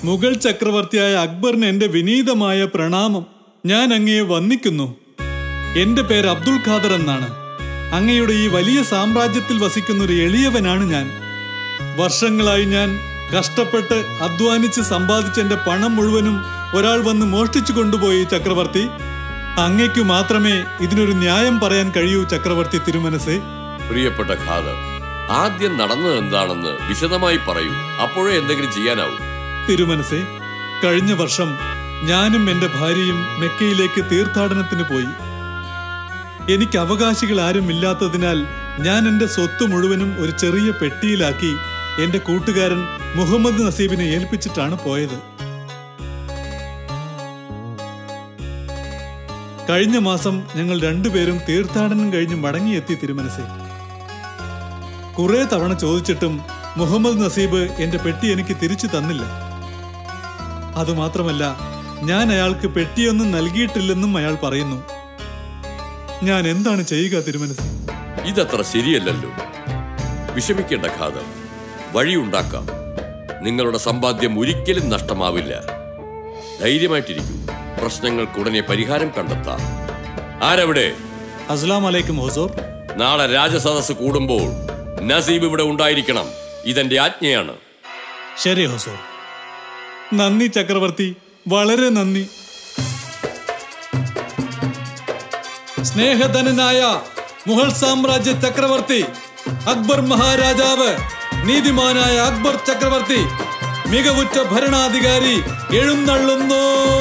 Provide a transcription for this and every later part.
മുഗൾ ചക്രവർത്തിയായ അക്ബറിന് എന്റെ വിനീതമായ പ്രണാമം ഞാൻ അങ്ങയെ വന്ദിക്കുന്നു എന്റെ പേര് അബ്ദുൾ ഖാദർ എന്നാണ് അങ്ങയുടെ ഈ വലിയ സാമ്രാജ്യത്തിൽ വസിക്കുന്ന ഒരു എളിയവനാണ് ഞാൻ വർഷങ്ങളായി ഞാൻ കഷ്ടപ്പെട്ട് അധ്വാനിച്ച് സമ്പാദിച്ച എന്റെ പണം മുഴുവനും ഒരാൾ വന്ന് മോഷ്ടിച്ചു കൊണ്ടുപോയി ചക്രവർത്തി അങ്ങയ്ക്കു മാത്രമേ ഇതിനൊരു ന്യായം പറയാൻ കഴിയൂ ചക്രവർത്തി തിരുമനസേ പ്രിയപ്പെട്ട ഖാദർ ആദ്യം നടന്നത് എന്താണെന്ന് വിശദമായി പറയൂ അപ്പോഴേ എന്തെങ്കിലും ചെയ്യാനാവും തിരുമനസേ കഴിഞ്ഞ വർഷം ഞാനും എന്റെ ഭാര്യയും മെക്കയിലേക്ക് തീർത്ഥാടനത്തിന് പോയി എനിക്ക് അവകാശികൾ ആരും ഇല്ലാത്തതിനാൽ ഞാൻ എന്റെ സ്വത്ത് മുഴുവനും ഒരു ചെറിയ പെട്ടിയിലാക്കി എന്റെ കൂട്ടുകാരൻ മുഹമ്മദ് നസീബിനെ ഏൽപ്പിച്ചിട്ടാണ് പോയത് കഴിഞ്ഞ മാസം ഞങ്ങൾ രണ്ടുപേരും തീർത്ഥാടനം കഴിഞ്ഞ് മടങ്ങിയെത്തി തിരുമനസേ കുറെ തവണ ചോദിച്ചിട്ടും മുഹമ്മദ് നസീബ് എന്റെ പെട്ടി എനിക്ക് തിരിച്ചു തന്നില്ല അതുമാത്രമല്ല ഞാൻ അയാൾക്ക് പെട്ടിയൊന്നും നൽകിയിട്ടില്ലെന്നും അയാൾ പറയുന്നു ഞാൻ എന്താണ് ചെയ്യുക തിരുമനസ് ഇതത്ര ശരിയല്ലല്ലോ വിഷമിക്കേണ്ട ഖാദർ വഴിയുണ്ടാക്കാം നിങ്ങളുടെ സമ്പാദ്യം ഒരിക്കലും നഷ്ടമാവില്ല ധൈര്യമായിട്ടിരിക്കൂ പ്രശ്നങ്ങൾക്ക് ഉടനെ പരിഹാരം കണ്ടെത്താം ആരവിടെ അസ്ലാം അലൈക്കും ഹുസൂർ നാളെ രാജസദസ് കൂടുമ്പോൾ നസീബ് ഇവിടെ ഉണ്ടായിരിക്കണം ഇതെന്റെ ആജ്ഞയാണ് ശരി ഹുസൂർ നന്ദി ചക്രവർത്തി വളരെ നന്ദി സ്നേഹധനനായ മുഗൾ സാമ്രാജ്യ ചക്രവർത്തി അക്ബർ മഹാരാജാവ് നീതിമാനായ അക്ബർ ചക്രവർത്തി മികവുറ്റ ഭരണാധികാരി എഴുന്നള്ളുന്നു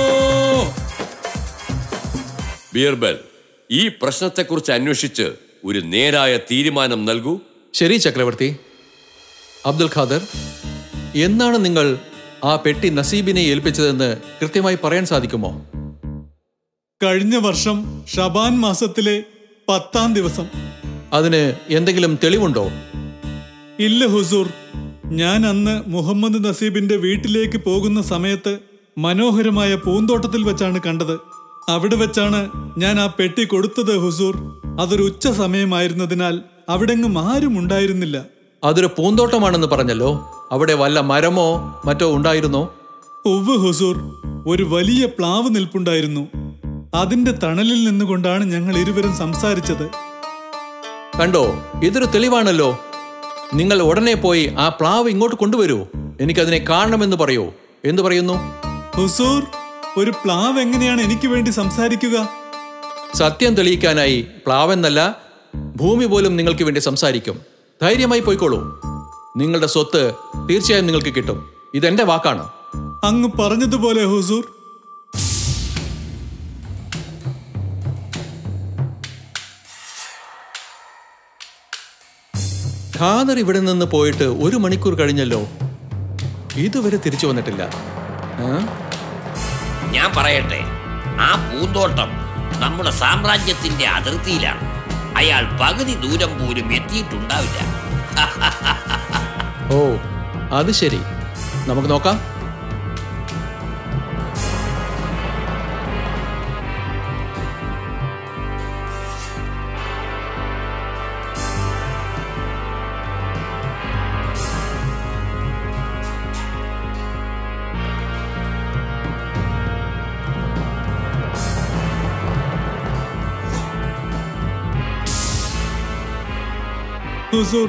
ബീർബൽ ഈ പ്രശ്നത്തെക്കുറിച്ച് അന്വേഷിച്ച് ഒരു നേരായ തീരുമാനം നൽകൂ ശരി ചക്രവർത്തി അബ്ദുൽ ഖാദർ എന്നാണ് നിങ്ങൾ ആ പെട്ടി നസീബിനെ ഏൽപ്പിച്ചതെന്ന് കൃത്യമായി പറയാൻ സാധിക്കുമോ കഴിഞ്ഞ വർഷം ഷബാൻ മാസത്തിലെ പത്താം ദിവസം അതിന് എന്തെങ്കിലും തെളിവുണ്ടോ ഇല്ല ഹുസൂർ ഞാൻ അന്ന് മുഹമ്മദ് നസീബിന്റെ വീട്ടിലേക്ക് പോകുന്ന സമയത്ത് മനോഹരമായ പൂന്തോട്ടത്തിൽ വെച്ചാണ് കണ്ടത് അവിടെ വെച്ചാണ് ഞാൻ ആ പെട്ടി കൊടുത്തത് ഹുസൂർ അതൊരു ഉച്ച സമയമായിരുന്നതിനാൽ അവിടെങ്ങും ആരും ഉണ്ടായിരുന്നില്ല അതൊരു പൂന്തോട്ടമാണെന്ന് പറഞ്ഞല്ലോ അവിടെ വല്ല മരമോ മറ്റോ ഉണ്ടായിരുന്നോ ഉവ്വ് ഹുസൂർ ഒരു വലിയ പ്ലാവ് നിൽപ്പുണ്ടായിരുന്നു അതിന്റെ തണലിൽ നിന്നുകൊണ്ടാണ് ഞങ്ങൾ ഇരുവരും സംസാരിച്ചത് കണ്ടോ ഇതൊരു തെളിവാണല്ലോ നിങ്ങൾ ഉടനെ പോയി ആ പ്ലാവ് ഇങ്ങോട്ട് കൊണ്ടുവരൂ എനിക്കതിനെ കാണണമെന്ന് പറയൂ എന്തു പറയുന്നു ഹുസൂർ ഒരു പ്ലാവ് എങ്ങനെയാണ് എനിക്ക് വേണ്ടി സംസാരിക്കുക സത്യം തെളിയിക്കാനായി പ്ലാവെന്നല്ല ഭൂമി പോലും നിങ്ങൾക്ക് വേണ്ടി സംസാരിക്കും ധൈര്യമായി പോയിക്കോളൂ നിങ്ങളുടെ സ്വത്ത് തീർച്ചയായും നിങ്ങൾക്ക് കിട്ടും ഇതെന്റെ വാക്കാണ് അങ്ങ് പറഞ്ഞതുപോലെ ഹുസൂർ ഖാദർ ഇവിടെ നിന്ന് പോയിട്ട് ഒരു മണിക്കൂർ കഴിഞ്ഞല്ലോ ഇതുവരെ തിരിച്ചു വന്നിട്ടില്ല ആ? ഞാൻ പറയട്ടെ ആ പൂന്തോട്ടം നമ്മുടെ സാമ്രാജ്യത്തിന്റെ അതിർത്തിയിലാണ് അയാൾ പകുതി ദൂരം പോലും എത്തിയിട്ടുണ്ടാവില്ല ഓ അത് ശരി നമുക്ക് നോക്കാം ഹുസൂർ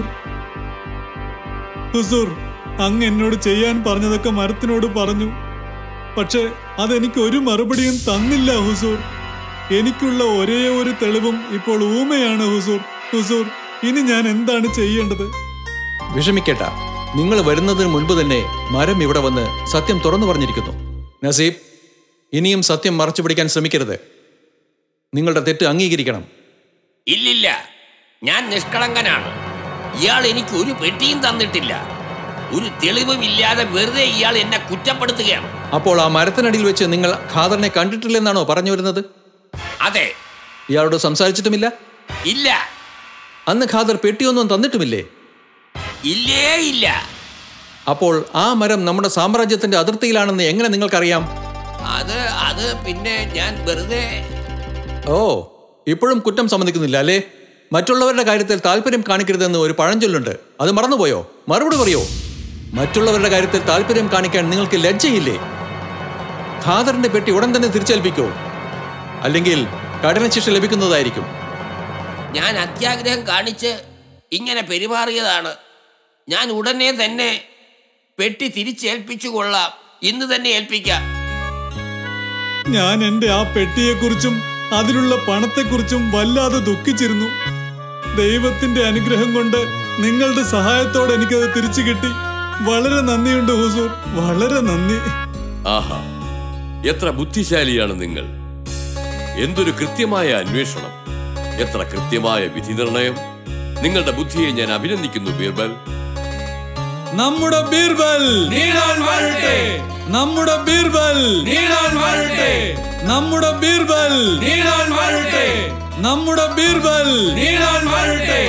ഹുസൂർ അങ്ങ് എന്നോട് ചെയ്യാൻ പറഞ്ഞതൊക്കെ മരത്തിനോട് പറഞ്ഞു പക്ഷെ അതെനിക്ക് ഒരു മറുപടിയും തന്നില്ല ഹുസൂർ എനിക്കുള്ള ഒരേ ഒരു തെളിവും ഇപ്പോൾ ഊമയാണ് ഹുസൂർ ഹുസൂർ ഇനി ഞാൻ എന്താണ് ചെയ്യേണ്ടത് വിഷമിക്കേട്ട നിങ്ങൾ വരുന്നതിന് മുൻപ് തന്നെ മരം ഇവിടെ വന്ന് സത്യം തുറന്നു പറഞ്ഞിരിക്കുന്നു നസീബ് ഇനിയും സത്യം മറച്ചു പിടിക്കാൻ ശ്രമിക്കരുത് നിങ്ങളുടെ തെറ്റ് അംഗീകരിക്കണം ഇല്ലില്ല ഞാൻ നിഷ്കളങ്കനാണ് ഇയാൾ എനിക്ക് ഒരു പെട്ടിയും തന്നിട്ടില്ല ഒരു തെളിവും ഇല്ലാതെ വെറുതെ ഇയാൾ എന്നെ കുറ്റപ്പെടുത്തുകയാണ് അപ്പോൾ ആ മരത്തിനടിയിൽ വെച്ച് നിങ്ങൾ ഖാദറിനെ കണ്ടിട്ടില്ലെന്നാണോ പറഞ്ഞു വരുന്നത് അതെ ഇയാളോട് സംസാരിച്ചിട്ടുമില്ല ഇല്ല അന്ന് ഖാദർ പെട്ടിയൊന്നും തന്നിട്ടുമില്ലേ ഇല്ലേ ഇല്ല അപ്പോൾ ആ മരം നമ്മുടെ സാമ്രാജ്യത്തിന്റെ അതിർത്തിയിലാണെന്ന് എങ്ങനെ നിങ്ങൾക്കറിയാം അത് അത് പിന്നെ ഞാൻ വെറുതെ ഓ ഇപ്പോഴും കുറ്റം സമ്മതിക്കുന്നില്ല അല്ലേ മറ്റുള്ളവരുടെ കാര്യത്തിൽ താല്പര്യം കാണിക്കരുതെന്ന് ഒരു പഴഞ്ചൊല്ലുണ്ട് അത് മറന്നുപോയോ മറുപടി പറയോ മറ്റുള്ളവരുടെ കാര്യത്തിൽ താല്പര്യം കാണിക്കാൻ നിങ്ങൾക്ക് ലജ്ജയില്ലേ ഖാദറിന്റെ പെട്ടി ഉടൻ തന്നെ തിരിച്ചേൽപ്പിക്കോ അല്ലെങ്കിൽ കഠിനശിക്ഷ ലഭിക്കുന്നതായിരിക്കും ഞാൻ അത്യാഗ്രഹം കാണിച്ച് ഇങ്ങനെ പെരുമാറിയതാണ് ഞാൻ ഉടനെ തന്നെ പെട്ടി തിരിച്ചേൽപ്പിച്ചു കൊള്ളാം ഇന്ന് തന്നെ ഏൽപ്പിക്കാം ഞാൻ എന്റെ ആ പെട്ടിയെക്കുറിച്ചും അതിലുള്ള പണത്തെക്കുറിച്ചും വല്ലാതെ ദുഃഖിച്ചിരുന്നു ദൈവത്തിന്റെ അനുഗ്രഹം കൊണ്ട് നിങ്ങളുടെ സഹായത്തോടെ എനിക്കത് തിരിച്ചു കിട്ടി വളരെ നന്ദിയുണ്ട് ഹുസൂർ വളരെ നന്ദി ആഹാ എത്ര ബുദ്ധിശാലിയാണ് നിങ്ങൾ എന്തൊരു കൃത്യമായ അന്വേഷണം എത്ര കൃത്യമായ വിധി നിർണയം നിങ്ങളുടെ ബുദ്ധിയെ ഞാൻ അഭിനന്ദിക്കുന്നു ബീർബൽ നമ്മുടെ ബീർബൽ നീളാൻ വരട്ടെ നമ്മുടെ ബീർബൽ നീളാൻ വരട്ടെ നമ്മുടെ ബീർബൽ നീളാൻ വരട്ടെ നമ്മുടെ ബീർബൽ നീളാൻ വരട്ടെ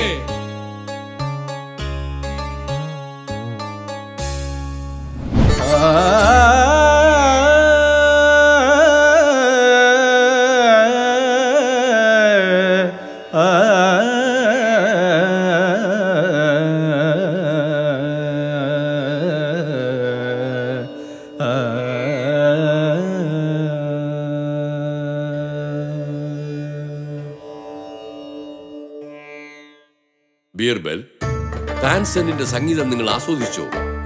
ബീർബൽ താൻസെനിന്റെ സംഗീതം നിങ്ങൾ ആസ്വദിച്ചോ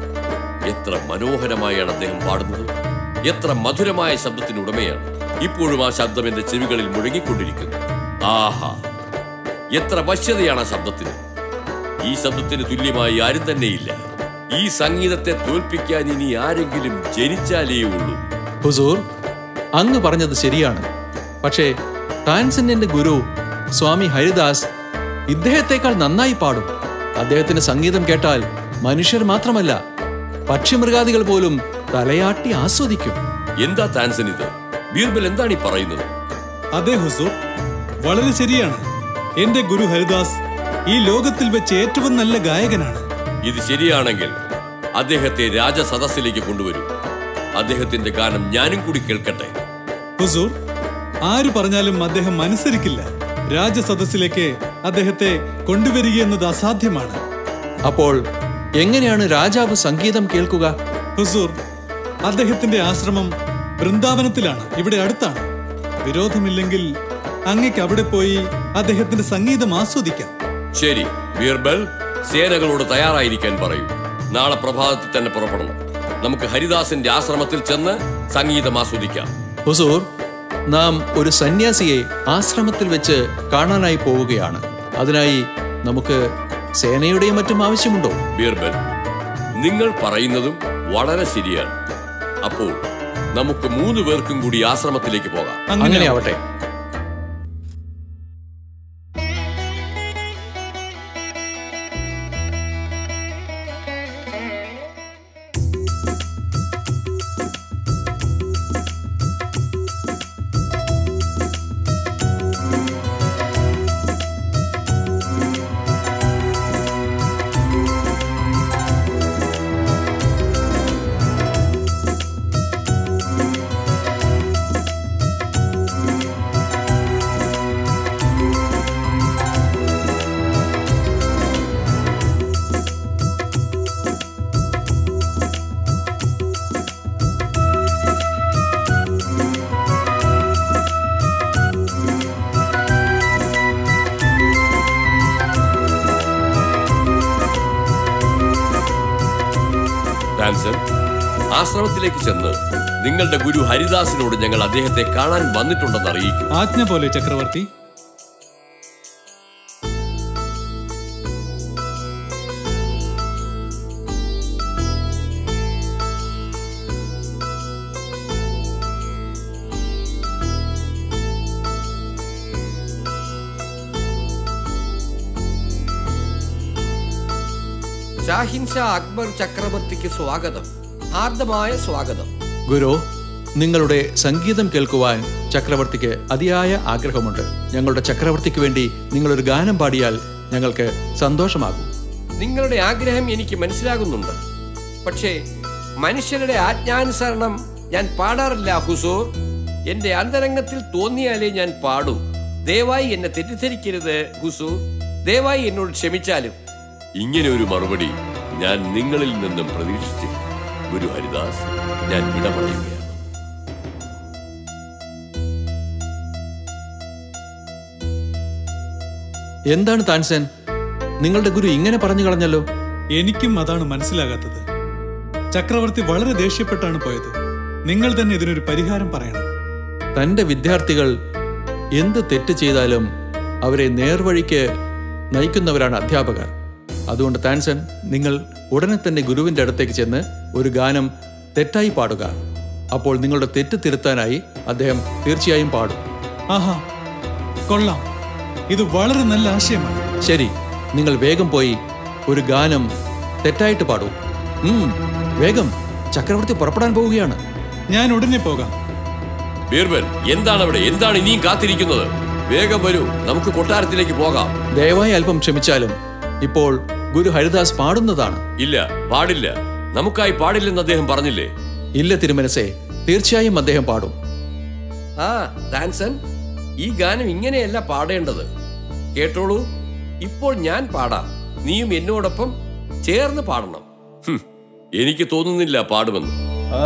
എത്ര മനോഹരമായാണ് അദ്ദേഹം പാടുന്നത് എത്ര മധുരമായ ശബ്ദത്തിന് ഉടമയാണ് ഇപ്പോഴും ആ ശബ്ദം എന്റെ ചെവികളിൽ മുഴങ്ങിക്കൊണ്ടിരിക്കുന്നു ആഹാ എത്ര വശ്യതയാണ് ആ ശബ്ദത്തിന് ഈ ശബ്ദത്തിന് തുല്യമായി ആരും തന്നെയില്ല ഈ സംഗീതത്തെ തോൽപ്പിക്കാൻ ഇനി ആരെങ്കിലും ജനിച്ചാലേ ഉള്ളൂ ഹുസൂർ അങ്ങ് പറഞ്ഞത് ശരിയാണ് പക്ഷേ ടാൻസന്റെ ഗുരു സ്വാമി ഹരിദാസ് ഇദ്ദേഹത്തെക്കാൾ നന്നായി പാടും അദ്ദേഹത്തിന്റെ സംഗീതം കേട്ടാൽ മനുഷ്യർ മാത്രമല്ല പക്ഷിമൃഗാദികൾ പോലും തലയാട്ടി ആസ്വദിക്കും എന്താ താൻസൻ ഇത് ബീർബൽ എന്താണ് ഈ പറയുന്നത് അതെ ഹുസൂർ വളരെ ശരിയാണ് എന്റെ ഗുരു ഹരിദാസ് ഈ ലോകത്തിൽ വെച്ച് ഏറ്റവും നല്ല ഗായകനാണ് ഇത് ശരിയാണെങ്കിൽ അദ്ദേഹത്തെ രാജസദസ്സിലേക്ക് കൊണ്ടുവരൂ അദ്ദേഹത്തിന്റെ ഗാനം ഞാനും കൂടി കേൾക്കട്ടെ ഹുസൂർ ആര് പറഞ്ഞാലും അദ്ദേഹം അനുസരിക്കില്ല രാജസദസ്സിലേക്ക് അദ്ദേഹത്തെ കൊണ്ടുവരികയെന്നത് അസാധ്യമാണ് അപ്പോൾ എങ്ങനെയാണ് രാജാവ് സംഗീതം കേൾക്കുക ഹുസൂർ അദ്ദേഹത്തിന്റെ ആശ്രമം വൃന്ദാവനത്തിലാണ് ഇവിടെ അടുത്താണ് വിരോധമില്ലെങ്കിൽ അങ്ങക്ക് അവിടെ പോയി അദ്ദേഹത്തിന്റെ സംഗീതം ആസ്വദിക്കാം ശരി ബീർബൽ സേനകളോട് തയ്യാറായിരിക്കാൻ പറയൂ നാളെ പ്രഭാതത്തിൽ തന്നെ പുറപ്പെടണം നമുക്ക് ഹരിദാസിന്റെ ആശ്രമത്തിൽ ചെന്ന് സംഗീതം ആസ്വദിക്കാം ഹുസൂർ നാം ഒരു സന്യാസിയെ ആശ്രമത്തിൽ വെച്ച് കാണാനായി പോവുകയാണ് അതിനായി നമുക്ക് സേനയുടെയും മറ്റും ആവശ്യമുണ്ടോ ബീർബൽ നിങ്ങൾ പറയുന്നതും വളരെ ശരിയാണ് അപ്പോൾ നമുക്ക് മൂന്ന് പേർക്കും കൂടി ആശ്രമത്തിലേക്ക് പോകാം അങ്ങനെ ആവട്ടെ ഡാൻസൻ ആശ്രമത്തിലേക്ക് ചെന്ന് നിങ്ങളുടെ ഗുരു ഹരിദാസിനോട് ഞങ്ങൾ അദ്ദേഹത്തെ കാണാൻ വന്നിട്ടുണ്ടെന്ന് അറിയിക്കൂ ആജ്ഞ പോലെ ചക്രവർത്തി ഷാഹിൻ ഷാ അക്ബർ ചക്രവർത്തിക്ക് സ്വാഗതം ഹാർദമായ സ്വാഗതം ഗുരു നിങ്ങളുടെ സംഗീതം കേൾക്കുവാൻ ചക്രവർത്തിക്ക് അതിയായ ആഗ്രഹമുണ്ട് ഞങ്ങളുടെ ചക്രവർത്തിക്ക് വേണ്ടി നിങ്ങളൊരു ഗാനം പാടിയാൽ ഞങ്ങൾക്ക് സന്തോഷമാകും നിങ്ങളുടെ ആഗ്രഹം എനിക്ക് മനസ്സിലാകുന്നുണ്ട് പക്ഷേ മനുഷ്യരുടെ ആജ്ഞാനുസരണം ഞാൻ പാടാറില്ല ഹുസൂർ എന്റെ അന്തരംഗത്തിൽ തോന്നിയാലേ ഞാൻ പാടൂ ദയവായി എന്നെ തെറ്റിദ്ധരിക്കരുത് ഹുസൂർ ദയവായി എന്നോട് ക്ഷമിച്ചാലും ഇങ്ങനെ ഒരു മറുപടി ഞാൻ നിങ്ങളിൽ നിന്നും പ്രതീക്ഷിച്ചില്ല ഗുരു ഹരിദാസ് ഞാൻ വിടപറയുകയാണ് എന്താണ് താൻസൻ നിങ്ങളുടെ ഗുരു ഇങ്ങനെ പറഞ്ഞു കളഞ്ഞല്ലോ എനിക്കും അതാണ് മനസ്സിലാകാത്തത് ചക്രവർത്തി വളരെ ദേഷ്യപ്പെട്ടാണ് പോയത് നിങ്ങൾ തന്നെ ഇതിനൊരു പരിഹാരം പറയണം തന്റെ വിദ്യാർത്ഥികൾ എന്ത് തെറ്റ് ചെയ്താലും അവരെ നേർവഴിക്ക് നയിക്കുന്നവരാണ് അധ്യാപകർ അതുകൊണ്ട് താൻസൻ നിങ്ങൾ ഉടനെ തന്നെ ഗുരുവിന്റെ അടുത്തേക്ക് ചെന്ന് ഒരു ഗാനം തെറ്റായി പാടുക അപ്പോൾ നിങ്ങളുടെ തെറ്റ് തിരുത്താനായി അദ്ദേഹം തീർച്ചയായും പാടും ആഹാ കൊള്ളാം ഇത് വളരെ നല്ല ആശയമാണ് ശരി നിങ്ങൾ വേഗം പോയി ഒരു ഗാനം തെറ്റായിട്ട് പാടൂ ഉം, വേഗം ചക്രവർത്തി പുറപ്പെടാൻ പോവുകയാണ് ഞാൻ ഉടനെ പോകാം ബീർബൽ എന്താണ് അവിടെ എന്താണ് ഇനിയും കാത്തിരിക്കുന്നത് വേഗം വരൂ നമുക്ക് കൊട്ടാരത്തിലേക്ക് പോകാം ദയവായി അല്പം ക്ഷമിച്ചാലും ഇപ്പോൾ ഗുരു ഹരിദാസ് പാടുന്നതാണ് ഇല്ല പാടില്ല നമുക്കായി പാടില്ലെന്ന് അദ്ദേഹം പറഞ്ഞില്ലേ ഇല്ല തിരുമനസേ തീർച്ചയായും അദ്ദേഹം പാടും ആ ഡാൻസൻ ഈ ഗാനം ഇങ്ങനെയല്ല പാടേണ്ടത് കേട്ടോളൂ ഇപ്പോൾ ഞാൻ പാടാം നീയും എന്നോടൊപ്പം ചേർന്ന് പാടണം ഹും, എനിക്ക് തോന്നുന്നില്ല പാടുമെന്ന്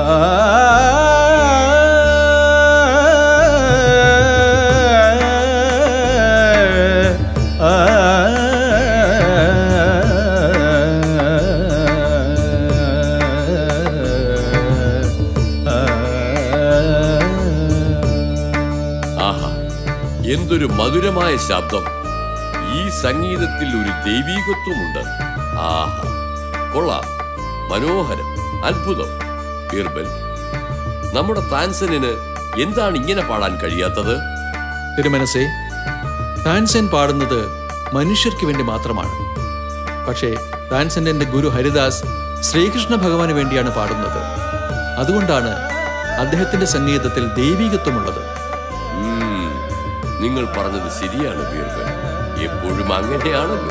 ആഹാ എന്തൊരു മധുരമായ ശബ്ദം ഈ സംഗീതത്തിൽ ഒരു ദൈവീകത്വമുണ്ട് ആഹാ കൊള്ളാം മനോഹരം അത്ഭുതം ബീർബൽ നമ്മുടെ താൻസനിന് എന്താണ് ഇങ്ങനെ പാടാൻ കഴിയാത്തത് തിരുമനസേ താൻസെൻ പാടുന്നത് മനുഷ്യർക്ക് വേണ്ടി മാത്രമാണ് പക്ഷേ താൻസെന്റെ ഗുരു ഹരിദാസ് ശ്രീകൃഷ്ണ ഭഗവാന് വേണ്ടിയാണ് പാടുന്നത് അതുകൊണ്ടാണ് അദ്ദേഹത്തിന്റെ സംഗീതത്തിൽ ദൈവീകത്വമുള്ളത് ഉം, നിങ്ങൾ പറഞ്ഞത് ശരിയാണ് ബീർബൽ എപ്പോഴും അങ്ങനെയാണല്ലോ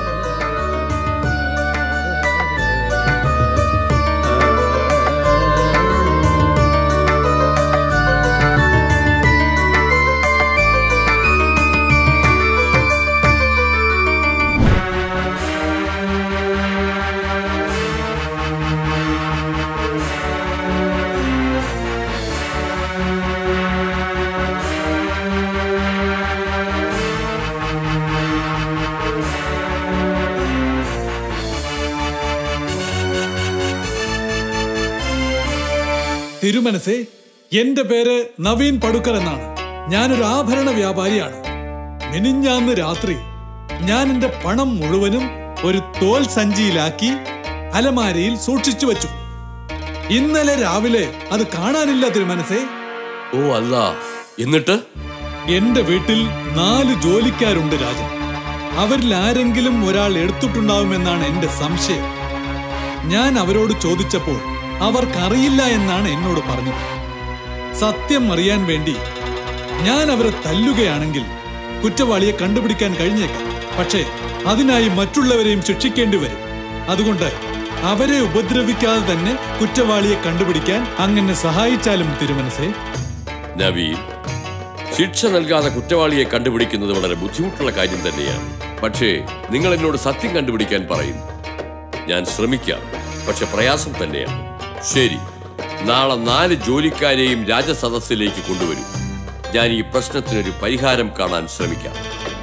തിരുമനസേ എന്റെ പേര് നവീൻ പടുക്കർ എന്നാണ് ഞാനൊരു ആഭരണ വ്യാപാരിയാണ് മിനിഞ്ഞാന്ന് രാത്രി ഞാൻ എന്റെ പണം മുഴുവനും ഒരു തോൽ സഞ്ചിയിലാക്കി അലമാരയിൽ സൂക്ഷിച്ചു വെച്ചു ഇന്നലെ രാവിലെ അത് കാണാനില്ല തിരുമനസേ ഓ അല്ല എന്നിട്ട് എന്റെ വീട്ടിൽ നാല് ജോലിക്കാരുണ്ട് രാജൻ അവരിൽ ആരെങ്കിലും ഒരാൾ എടുത്തിട്ടുണ്ടാവുമെന്നാണ് എന്റെ സംശയം ഞാൻ അവരോട് ചോദിച്ചപ്പോൾ അവർക്കറിയില്ല എന്നാണ് എന്നോട് പറഞ്ഞത് സത്യം അറിയാൻ വേണ്ടി ഞാൻ അവരെ തല്ലുകയാണെങ്കിൽ കുറ്റവാളിയെ കണ്ടുപിടിക്കാൻ കഴിഞ്ഞേക്കാം പക്ഷേ അതിനായി മറ്റുള്ളവരെയും ശിക്ഷിക്കേണ്ടി വരും അതുകൊണ്ട് അവരെ ഉപദ്രവിക്കാതെ തന്നെ കുറ്റവാളിയെ കണ്ടുപിടിക്കാൻ അങ്ങനെ സഹായിച്ചാലും തിരുമനസേ നവീൻ ശിക്ഷ നൽകാതെ കുറ്റവാളിയെ കണ്ടുപിടിക്കുന്നത് വളരെ ബുദ്ധിമുട്ടുള്ള കാര്യം തന്നെയാണ് പക്ഷേ നിങ്ങൾ എന്നോട് സത്യം കണ്ടുപിടിക്കാൻ പറയുന്നു ഞാൻ ശ്രമിക്കാം പക്ഷെ പ്രയാസം തന്നെയാണ് ശരി നാളെ നാല് ജോലിക്കാരെയും രാജസദസ്സിലേക്ക് കൊണ്ടുവരും ഞാൻ ഈ പ്രശ്നത്തിനൊരു പരിഹാരം കാണാൻ ശ്രമിക്കാം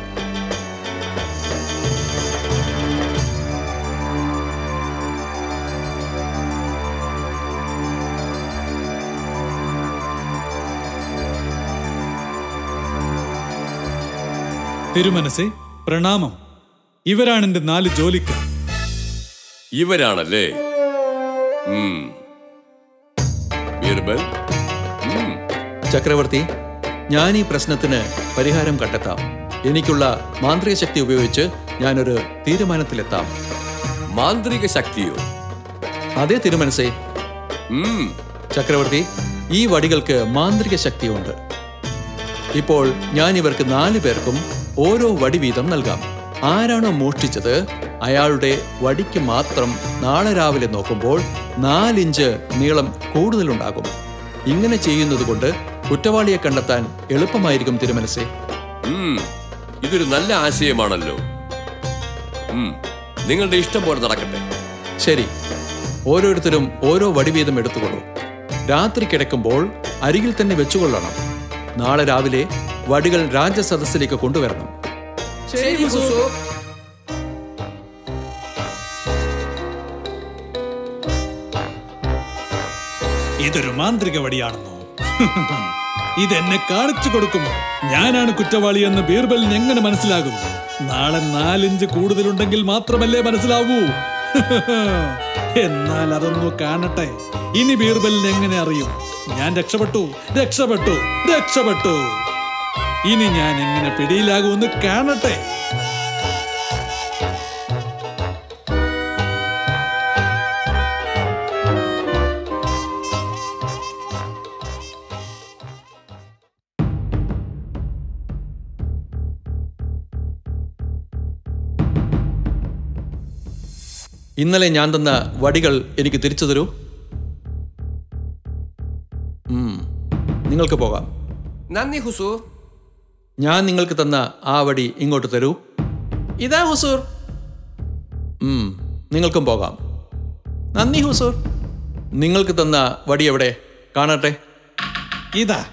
തിരുമനസേ പ്രണാമം ഇവരാണ് എന്റെ നാല് ജോലിക്കാർ ഇവരാണല്ലേ ഉം. ബീർബൽ ഉം. ചക്രവർത്തി ഞാൻ ഈ പ്രശ്നത്തിന് പരിഹാരം കണ്ടെത്താം എനിക്കുള്ള മാന്ത്രിക ശക്തി ഉപയോഗിച്ച് ഞാനൊരു തീരുമാനത്തിലെത്താം മാന്ത്രിക ശക്തിയോ അതേ തിരുമനസേ ഉം. ചക്രവർത്തി ഈ വടികൾക്ക് മാന്ത്രിക ശക്തിയുണ്ട് ഇപ്പോൾ ഞാൻ ഇവർക്ക് നാല് പേർക്കും ഓരോ വടി വീതം നൽകാം ആരാണോ മോഷ്ടിച്ചത് അയാളുടെ വടിക്ക് മാത്രം നാളെ രാവിലെ നോക്കുമ്പോൾ നാലിഞ്ച് നീളം കൂടുതലുണ്ടാകും ഇങ്ങനെ ചെയ്യുന്നത് കൊണ്ട് കുറ്റവാളിയെ കണ്ടെത്താൻ എളുപ്പമായിരിക്കും തിരുമനസേ ഉം. ഇതൊരു നല്ല ആശയമാണല്ലോ ഉം. നിങ്ങളുടെ ഇഷ്ടം പോലെ നടക്കട്ടെ ശരി ഓരോരുത്തരും ഓരോ വടി വീതം എടുത്തുകൊള്ളൂ രാത്രി കിടക്കുമ്പോൾ അരികിൽ തന്നെ വെച്ചുകൊള്ളണം നാളെ രാവിലെ വടികൾ രാജസദസ്സിലേക്ക് കൊണ്ടുവരണം ശരി ഹുസൂർ ഇതൊരു മാന്ത്രിക വടിയാണെന്നോ ഇതെന്നെ കാണിച്ചു കൊടുക്കും ഞാനാണ് കുറ്റവാളി എന്ന് ബീർബലിന് എങ്ങനെ മനസ്സിലാകും നാളെ നാലിഞ്ച് കൂടുതലുണ്ടെങ്കിൽ മാത്രമല്ലേ മനസ്സിലാവൂ എന്നാൽ അതൊന്നു കാണട്ടെ ഇനി ബീർബലിന് എങ്ങനെ അറിയും ഞാൻ രക്ഷപ്പെട്ടു രക്ഷപ്പെട്ടു രക്ഷപ്പെട്ടു ഇനി ഞാൻ എങ്ങനെ പിടിയിലാകുമെന്ന് കാണട്ടെ ഇന്നലെ ഞാൻ തന്ന വടികൾ എനിക്ക് തിരിച്ചു തരൂ ഉം, നിങ്ങൾക്ക് പോകാം നന്ദി ഹുസൂർ ഞാൻ നിങ്ങൾക്ക് തന്ന ആ വടി ഇങ്ങോട്ട് തരൂ ഇതാ ഹുസൂർ ഉം, നിങ്ങൾക്കും പോകാം നന്ദി ഹുസൂർ നിങ്ങൾക്ക് തന്ന വടി എവിടെ കാണട്ടെ ഇതാ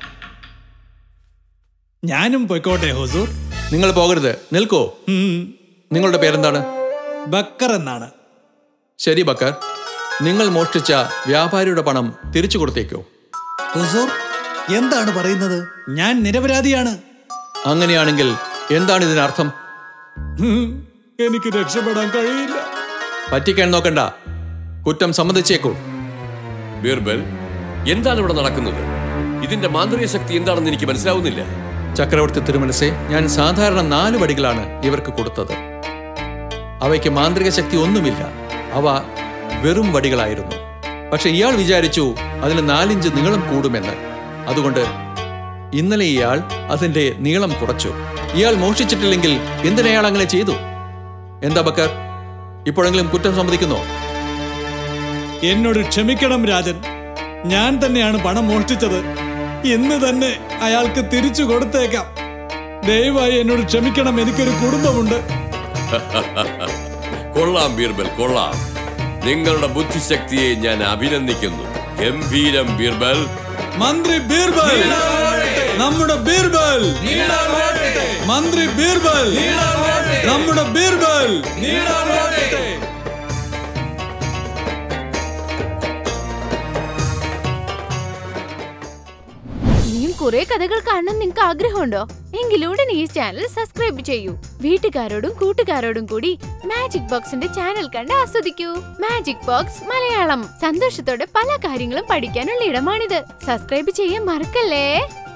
ഞാനും പൊയ്ക്കോട്ടെ ഹുസൂർ നിങ്ങൾ പോകരുത് നിൽക്കോ ഉം, നിങ്ങളുടെ പേരെന്താണ് ബക്കർ എന്നാണ് ശരി ബക്കർ നിങ്ങൾ മോഷ്ടിച്ച വ്യാപാരിയുടെ പണം തിരിച്ചു കൊടുത്തേക്കോ ഹുസൂർ എന്താണ് പറയുന്നത് ഞാൻ നിരപരാധിയാണ് അങ്ങനെയാണെങ്കിൽ എന്താണ് ഇതിനർത്ഥം ഉം, എനിക്ക് രക്ഷപ്പെടാൻ കഴിയില്ല പറ്റിക്കാൻ നോക്കണ്ട കുറ്റം സമ്മതിച്ചേക്കൂ ബീർബൽ എന്താണ് ഇവിടെ നടക്കുന്നത് ഇതിന്റെ മാന്ത്രിക ശക്തി എന്താണെന്ന് എനിക്ക് മനസ്സിലാവുന്നില്ല ചക്രവർത്തി തിരുമനസെ ഞാൻ സാധാരണ നാല് വടികളാണ് ഇവർക്ക് കൊടുത്തത് അവയ്ക്ക് മാന്ത്രിക ശക്തി ഒന്നുമില്ല അവ വെറും വടികളായിരുന്നു പക്ഷെ ഇയാൾ വിചാരിച്ചു അതിന് നാലിഞ്ച് നീളം കൂടുമെന്ന് അതുകൊണ്ട് ഇന്നലെ ഇയാൾ അതിന്റെ നീളം കുറച്ചു ഇയാൾ മോഷ്ടിച്ചിട്ടില്ലെങ്കിൽ എന്തിനയാൾ അങ്ങനെ ചെയ്തു എന്താ ബക്കർ ഇപ്പോഴെങ്കിലും കുറ്റം സമ്മതിക്കുന്നോ എന്നോട് ക്ഷമിക്കണം രാജൻ ഞാൻ തന്നെയാണ് പണം മോഷ്ടിച്ചത് ഇന്ന് തന്നെ അയാൾക്ക് തിരിച്ചു കൊടുത്തേക്കാം ദയവായി എന്നോട് ക്ഷമിക്കണം എനിക്കൊരു കുടുംബമുണ്ട് കൊള്ളാം ബീർബൽ കൊള്ളാം നിങ്ങളുടെ ബുദ്ധിശക്തിയെ ഞാൻ അഭിനന്ദിക്കുന്നു ഗംഭീരം ബീർബൽ മന്ത്രി ബീർബൽ നമ്മുടെ ബീർബൽ മന്ത്രി ബീർബൽ നമ്മുടെ ബീർബൽ ഇനിയും കുറെ കഥകൾ കാണാൻ നിങ്ങൾക്ക് ആഗ്രഹമുണ്ടോ എങ്കിൽ ഉടനെ ഈ ചാനൽ സബ്സ്ക്രൈബ് ചെയ്യൂ വീട്ടുകാരോടും കൂട്ടുകാരോടും കൂടി മാജിക് ബോക്സിന്റെ ചാനൽ കണ്ട് ആസ്വദിക്കൂ മാജിക് ബോക്സ് മലയാളം സന്തോഷത്തോടെ പല കാര്യങ്ങളും പഠിക്കാനുള്ള ഇടമാണിത് സബ്സ്ക്രൈബ് ചെയ്യാൻ മറക്കല്ലേ